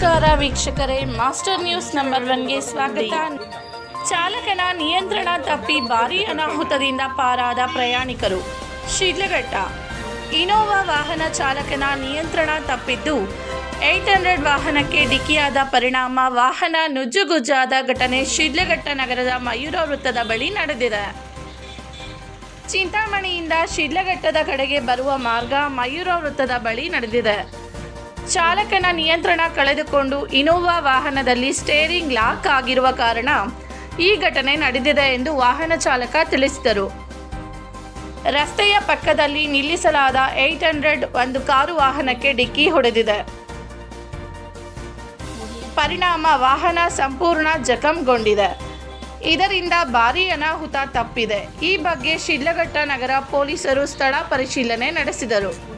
ನಮಸ್ಕಾರ ವೀಕ್ಷಕರೇ master news number ಒನ್ಗೆ ಸ್ವಾಗತ ಚಾಲಕನ ನಿಯಂತ್ರಣ ತಪ್ಪಿ ಭಾರೀ ಅನಾಹುತದಿಂದ ಪಾರಾದ ಪ್ರಯಾಣಿಕರು ಶಿಡ್ಲಘಟ್ಟ ಇನೋವಾ ವಾಹನ ಚಾಲಕನ ನಿಯಂತ್ರಣ ತಪ್ಪಿದ್ದು ಏಯ್ಟ್ ಹಂಡ್ರೆಡ್ ವಾಹನಕ್ಕೆ ಡಿಕ್ಕಿಯಾದ ಪರಿಣಾಮ ವಾಹನ ನುಜ್ಜುಗುಜ್ಜಾದ ಘಟನೆ ಶಿಡ್ಲಘಟ್ಟ ನಗರದ ಮಯೂರ ವೃತ್ತದ ಬಳಿ ನಡೆದಿದೆ ಚಿಂತಾಮಣಿಯಿಂದ ಶಿಡ್ಲಘಟ್ಟದ ಕಡೆಗೆ ಬರುವ ಮಾರ್ಗ ಮಯೂರ ವೃತ್ತದ ಬಳಿ ನಡೆದಿದೆ ಚಾಲಕನ ನಿಯಂತ್ರಣ ಕಳೆದುಕೊಂಡು ಇನೋವಾ ವಾಹನದಲ್ಲಿ ಸ್ಟೇರಿಂಗ್ ಲಾಕ್ ಆಗಿರುವ ಕಾರಣ ಈ ಘಟನೆ ನಡೆದಿದೆ ಎಂದು ವಾಹನ ಚಾಲಕ ತಿಳಿಸಿದರು ರಸ್ತೆಯ ಪಕ್ಕದಲ್ಲಿ ನಿಲ್ಲಿಸಲಾದ ಏಯ್ಟ್ ಹಂಡ್ರೆಡ್ ಒಂದು ಕಾರು ವಾಹನಕ್ಕೆ ಡಿಕ್ಕಿ ಹೊಡೆದಿದೆ ಪರಿಣಾಮ ವಾಹನ ಸಂಪೂರ್ಣ ಜಖಂಗೊಂಡಿದೆ ಇದರಿಂದ ಭಾರೀ ಅನಾಹುತ ತಪ್ಪಿದೆ ಈ ಬಗ್ಗೆ ಶಿಡ್ಲಘಟ್ಟ ನಗರ ಪೊಲೀಸರು ಸ್ಥಳ ಪರಿಶೀಲನೆ ನಡೆಸಿದರು